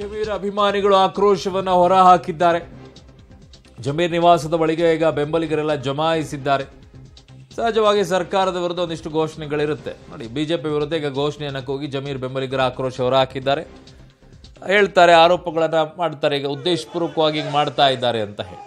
ಜಮೀರ್ ಅಭಿಮಾನಿಗಳು ಆಕ್ರೋಶವನ್ನ ಹೊರಹಾಕಿದ್ದಾರೆ ಜಮೀರ್ ನಿವಾಸದ ಬಳಿಗೆ ಈಗ ಬೆಂಬಲಿಗರೆಲ್ಲ ಜಮಾಯಿಸಿದ್ದಾರೆ ಸಹಜವಾಗಿ ಸರ್ಕಾರದ ವಿರುದ್ಧ ಒಂದಿಷ್ಟು ಘೋಷಣೆಗಳಿರುತ್ತೆ ನೋಡಿ ಬಿಜೆಪಿ ವಿರುದ್ಧ ಈಗ ಘೋಷಣೆಯನ್ನ ಕೂಗಿ ಜಮೀರ್ ಬೆಂಬಲಿಗರ ಆಕ್ರೋಶ ಹೊರಹಾಕಿದ್ದಾರೆ ಹೇಳ್ತಾರೆ ಆರೋಪಗಳನ್ನ ಮಾಡ್ತಾರೆ ಈಗ ಉದ್ದೇಶಪೂರ್ವಕವಾಗಿ ಹಿಂಗ್ ಮಾಡ್ತಾ ಇದ್ದಾರೆ ಅಂತ ಹೇಳಿ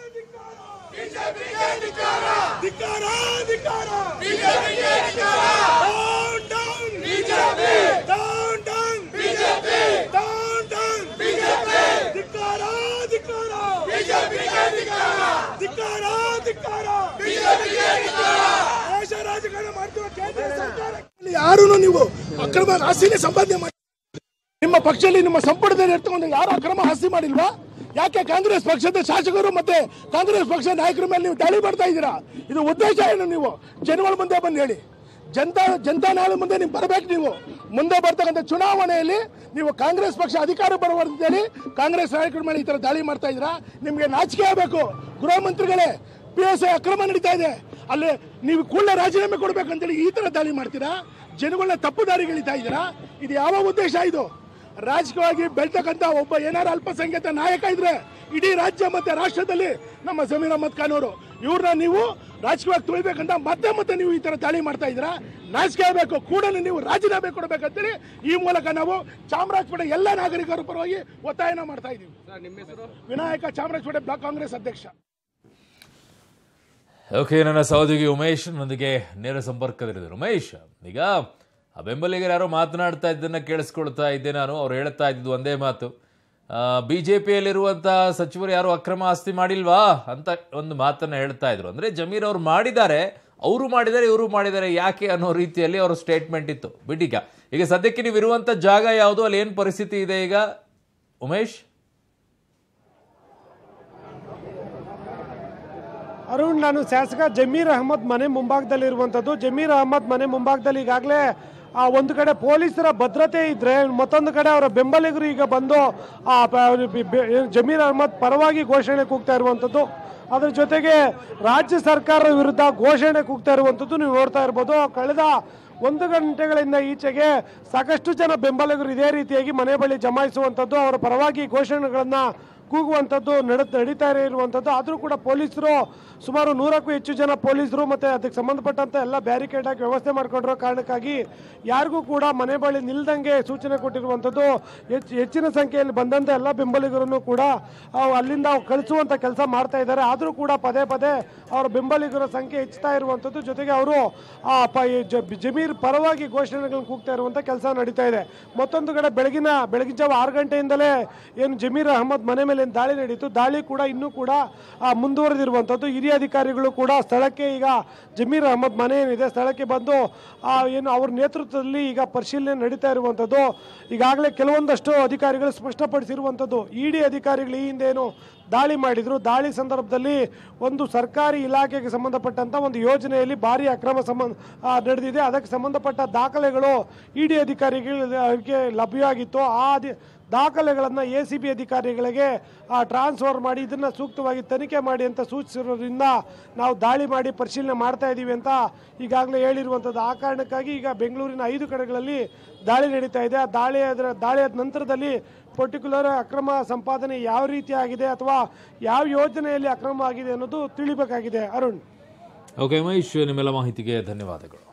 ಧಿಕ್ಕಾರ ಧಿಕ್ಕಾರ ಬಿಜೆಪಿಗೆ down down BJP down down BJP down down BJP ಧಿಕ್ಕಾರ ಧಿಕ್ಕಾರ ಬಿಜೆಪಿಗೆ ಧಿಕ್ಕಾರ ಧಿಕ್ಕಾರ ಧಿಕ್ಕಾರ ಬಿಜೆಪಿಗೆ ಧಿಕ್ಕಾರ ದೇಶ ರಾಜಕಾರಣ ಮಾಡ್ತಿರುವ ಕೇಂದ್ರ ಸರ್ಕಾರ ಯಾರು ನೀವು ಅಕ್ರಮ ಆಸ್ತಿನೇ ಸಂಪಾದನೆ ಮಾಡಿ ನಿಮ್ಮ ಪಕ್ಷದಲ್ಲಿ ನಿಮ್ಮ ಸಂಪುಟದಲ್ಲಿ ಇರ್ತಕೊಂಡು ಯಾರು ಅಕ್ರಮ ಆಸ್ತಿ ಮಾಡಿಲ್ವಾ ಯಾಕೆ ಕಾಂಗ್ರೆಸ್ ಪಕ್ಷದ ಶಾಸಕರು ಮತ್ತೆ ಕಾಂಗ್ರೆಸ್ ಪಕ್ಷದ ನಾಯಕರ ಮೇಲೆ ನೀವು ದಾಳಿ ಮಾಡ್ತಾ ಇದ್ದೀರಾ ಇದು ಉದ್ದೇಶ ಏನು ನೀವು ಜನಗಳ ಮುಂದೆ ಬಂದು ಹೇಳಿ ಜನತಾ ಜನತಾ ನಾಳೆ ಮುಂದೆ ನೀವು ಬರಬೇಕು ನೀವು ಮುಂದೆ ಬರ್ತಕ್ಕಂಥ ಚುನಾವಣೆಯಲ್ಲಿ ನೀವು ಕಾಂಗ್ರೆಸ್ ಪಕ್ಷ ಅಧಿಕಾರ ಬರುವಂತೇಳಿ ಕಾಂಗ್ರೆಸ್ ನಾಯಕರ ಮೇಲೆ ಈ ತರ ದಾಳಿ ಮಾಡ್ತಾ ಇದ್ದೀರಾ ನಿಮಗೆ ನಾಚಿಕೆ ಆಗಬೇಕು ಗೃಹ ಮಂತ್ರಿಗಳೇ ಪಿ ಎಸ್ ಐ ಅಕ್ರಮ ನಡೀತಾ ಇದೆ ಅಲ್ಲಿ ನೀವು ಕೂಡಲೇ ರಾಜೀನಾಮೆ ಕೊಡ್ಬೇಕಂತೇಳಿ ಈ ತರ ದಾಳಿ ಮಾಡ್ತೀರಾ ಜನಗಳನ್ನ ತಪ್ಪು ದಾರಿಗಳಿತಾ ಇದ್ದೀರಾ ಇದು ಯಾವ ಉದ್ದೇಶ ಇದು ರಾಜಕೀಯವಾಗಿ ಬೆಳ್ತಕ್ಕಂತ ಒಬ್ಬ ಏನಾರ ಅಲ್ಪಸಂಖ್ಯಾತ ನಾಯಕ ಇದ್ರೆ ಇಡೀ ರಾಜ್ಯ ಮತ್ತೆ ರಾಷ್ಟ್ರದಲ್ಲಿ ನಮ್ಮ ಜಮೀರ್ ಅಹಮದ್ ಖಾನ್ ಅವರು ಇವ್ರನ್ನ ನೀವು ರಾಜಕೀಯವಾಗಿ ತುಳಿಬೇಕಂತ ಮತ್ತೆ ಮತ್ತೆ ನೀವು ಈ ತರ ದಾಳಿ ಮಾಡ್ತಾ ಇದ್ದೀರಾ ನಾಚಿಕೆ ಆಗಬೇಕು ಕೂಡಲೇ ನೀವು ರಾಜೀನಾಮೆ ಕೊಡಬೇಕಂತೇಳಿ ಈ ಮೂಲಕ ನಾವು ಚಾಮರಾಜಪೇಟೆ ಎಲ್ಲ ನಾಗರಿಕರ ಪರವಾಗಿ ಒತ್ತಾಯನ ಮಾಡ್ತಾ ಇದ್ದೀವಿ ವಿನಾಯಕ ಚಾಮರಾಜಪೇಟೆ ಬ್ಲಾಕ್ ಕಾಂಗ್ರೆಸ್ ಅಧ್ಯಕ್ಷ ಓಕೆ ನನ್ನ ಸಹೋದ್ಯೋಗಿ ಉಮೇಶ್ ನೊಂದಿಗೆ ನೇರ ಸಂಪರ್ಕದಲ್ಲಿದ್ದಾರೆ ಉಮೇಶ್ ಈಗ ಆ ಬೆಂಬಲಿಗರು ಯಾರೋ ಮಾತನಾಡ್ತಾ ಇದ್ದನ್ನ ಕೇಳಿಸ್ಕೊಳ್ತಾ ಇದ್ದೆ ನಾನು ಅವ್ರು ಹೇಳ್ತಾ ಇದ್ದು ಒಂದೇ ಮಾತು ಬಿಜೆಪಿಯಲ್ಲಿರುವಂತಹ ಸಚಿವರು ಯಾರು ಅಕ್ರಮ ಆಸ್ತಿ ಮಾಡಿಲ್ವಾ ಅಂತ ಒಂದು ಮಾತನ್ನ ಹೇಳ್ತಾ ಇದ್ರು ಅಂದ್ರೆ ಜಮೀರ್ ಅವ್ರು ಮಾಡಿದ್ದಾರೆ ಅವರು ಮಾಡಿದ್ದಾರೆ ಇವರು ಮಾಡಿದ್ದಾರೆ ಯಾಕೆ ಅನ್ನೋ ರೀತಿಯಲ್ಲಿ ಅವ್ರ ಸ್ಟೇಟ್ಮೆಂಟ್ ಇತ್ತು ಬಿಟ್ಟೀಗ ಈಗ ಸದ್ಯಕ್ಕೆ ನೀವು ಇರುವಂತ ಜಾಗ ಯಾವುದು ಅಲ್ಲಿ ಏನು ಪರಿಸ್ಥಿತಿ ಇದೆ ಈಗ ಉಮೇಶ್ ಅರುಣ್ ನಾನು ಶಾಸಕ ಜಮೀರ್ ಅಹಮದ್ ಮನೆ ಮುಂಭಾಗದಲ್ಲಿರುವಂಥದ್ದು ಜಮೀರ್ ಅಹಮದ್ ಮನೆ ಮುಂಭಾಗದಲ್ಲಿ ಈಗಾಗಲೇ ಆ ಒಂದು ಕಡೆ ಪೊಲೀಸರ ಭದ್ರತೆ ಇದ್ರೆ ಮತ್ತೊಂದು ಕಡೆ ಅವರ ಬೆಂಬಲಿಗರು ಈಗ ಬಂದು ಆ ಪ- ಬಿ- ಬಿ- ಜಮೀರ್ ಅಹಮದ್ ಪರವಾಗಿ ಘೋಷಣೆ ಕೂಗ್ತಾ ಇರುವಂಥದ್ದು ಅದ್ರ ಜೊತೆಗೆ ರಾಜ್ಯ ಸರ್ಕಾರದ ವಿರುದ್ಧ ಘೋಷಣೆ ಕೂಗ್ತಾ ಇರುವಂಥದ್ದು ನೀವು ನೋಡ್ತಾ ಇರ್ಬೋದು ಕಳೆದ ಒಂದು ಗಂಟೆಗಳಿಂದ ಈಚೆಗೆ ಸಾಕಷ್ಟು ಜನ ಬೆಂಬಲಿಗರು ಇದೇ ರೀತಿಯಾಗಿ ಮನೆ ಬಳಿ ಜಮಾಯಿಸುವಂಥದ್ದು ಅವರ ಪರವಾಗಿ ಘೋಷಣೆಗಳನ್ನ ಕೂಗುವಂಥದ್ದು ನಡ ನಡೀತಾ ಇರುವಂಥದ್ದು ಆದರೂ ಕೂಡ ಪೊಲೀಸರು ಸುಮಾರು ನೂರಕ್ಕೂ ಹೆಚ್ಚು ಜನ ಪೊಲೀಸರು ಮತ್ತೆ ಅದಕ್ಕೆ ಸಂಬಂಧಪಟ್ಟಂತ ಎಲ್ಲ ಬ್ಯಾರಿಕೇಡ್ ಹಾಕಿ ವ್ಯವಸ್ಥೆ ಮಾಡ್ಕೊಂಡಿರೋ ಕಾರಣಕ್ಕಾಗಿ ಯಾರಿಗೂ ಕೂಡ ಮನೆ ಬಳಿ ನಿಲ್ದಂಗೆ ಸೂಚನೆ ಕೊಟ್ಟಿರುವಂಥದ್ದು ಹೆಚ್ಚು ಹೆಚ್ಚಿನ ಸಂಖ್ಯೆಯಲ್ಲಿ ಬಂದಂತ ಎಲ್ಲ ಬೆಂಬಲಿಗರನ್ನು ಕೂಡ ಆ, ಅಲ್ಲಿಂದ ಕಳಿಸುವಂತ ಕೆಲಸ ಮಾಡ್ತಾ ಇದ್ದಾರೆ ಆದರೂ ಕೂಡ ಪದೇ ಪದೇ ಅವರ ಬೆಂಬಲಿಗರ ಸಂಖ್ಯೆ ಹೆಚ್ಚುತ್ತಾ ಇರುವಂಥದ್ದು ಜೊತೆಗೆ ಅವರು ಆ ಪ- ಈ ಜ- ಜಮೀರ್ ಪರವಾಗಿ ಘೋಷಣೆಗಳನ್ನು ಕೂಗ್ತಾ ಇರುವಂತ ಕೆಲಸ ನಡೀತಾ ಇದೆ ಮತ್ತೊಂದು ಕಡೆ ಬೆಳಗಿನ ಬೆಳಗಿನ ಜಾವ ಆರು ಗಂಟೆಯಿಂದಲೇ ಏನು ಜಮೀರ್ ಅಹಮದ್ ಮನೆ ಮೇಲೆ ಏನ್ ದಾಳಿ ನಡೀತು ದಾಳಿ ಕೂಡ ಇನ್ನೂ ಕೂಡ ಆ, ಮುಂದುವರೆದಿರುವಂಥದ್ದು ಹಿರಿಯ ಅಧಿಕಾರಿಗಳು ಕೂಡ ಸ್ಥಳಕ್ಕೆ ಈಗ ಜಮೀರ್ ಅಹಮದ್ ಮನೆ ಏನಿದೆ ಸ್ಥಳಕ್ಕೆ ಬಂದು ಆ, ಏನು ಅವ್ರ ನೇತೃತ್ವದಲ್ಲಿ ಈಗ ಪರಿಶೀಲನೆ ನಡೀತಾ ಇರುವಂಥದ್ದು ಈಗಾಗಲೇ ಕೆಲವೊಂದಷ್ಟು ಅಧಿಕಾರಿಗಳು ಸ್ಪಷ್ಟಪಡಿಸಿರುವಂಥದ್ದು ಇಡಿ ಅಧಿಕಾರಿಗಳು ಈ ಹಿಂದೆ ಏನು ದಾಳಿ ಮಾಡಿದ್ರು ದಾಳಿ ಸಂದರ್ಭದಲ್ಲಿ ಒಂದು ಸರ್ಕಾರಿ ಇಲಾಖೆಗೆ ಸಂಬಂಧಪಟ್ಟಂತ ಒಂದು ಯೋಜನೆಯಲ್ಲಿ ಭಾರಿ ಅಕ್ರಮ ಸಂಬಂಧ ಆ, ನಡೆದಿದೆ ಅದಕ್ಕೆ ಸಂಬಂಧಪಟ್ಟ ದಾಖಲೆಗಳು ಇಡಿ ಅಧಿಕಾರಿಗಳಿಗೆ ಲಭ್ಯವಾಗಿತ್ತು ಆ ಅಧಿ- ದಾಖಲೆಗಳನ್ನು ಎ ಸಿ ಬಿ ಅಧಿಕಾರಿಗಳಿಗೆ ಟ್ರಾನ್ಸ್ಫರ್ ಮಾಡಿ ಇದನ್ನ ಸೂಕ್ತವಾಗಿ ತನಿಖೆ ಮಾಡಿ ಅಂತ ಸೂಚಿಸಿರೋದ್ರಿಂದ ನಾವು ದಾಳಿ ಮಾಡಿ ಪರಿಶೀಲನೆ ಮಾಡ್ತಾ ಇದ್ದೀವಿ ಅಂತ ಈಗಾಗಲೇ ಹೇಳಿರುವಂಥದ್ದು ಆ ಕಾರಣಕ್ಕಾಗಿ ಈಗ ಬೆಂಗಳೂರಿನ ಐದು ಕಡೆಗಳಲ್ಲಿ ದಾಳಿ ನಡೀತಾ ಇದೆ ಆ ದಾಳಿ ಅದರ ದಾಳಿಯ ನಂತರದಲ್ಲಿ ಪರ್ಟಿಕ್ಯುಲರ್ ಅಕ್ರಮ ಸಂಪಾದನೆ ಯಾವ ರೀತಿ ಆಗಿದೆ ಅಥವಾ ಯಾವ ಯೋಜನೆಯಲ್ಲಿ ಅಕ್ರಮ ಆಗಿದೆ ಅನ್ನೋದು ತಿಳಿಬೇಕಾಗಿದೆ ಅರುಣ್ ಓಕೆ ಉಮೇಶ್ ನಿಮ್ಮೆಲ್ಲ ಮಾಹಿತಿಗೆ ಧನ್ಯವಾದಗಳು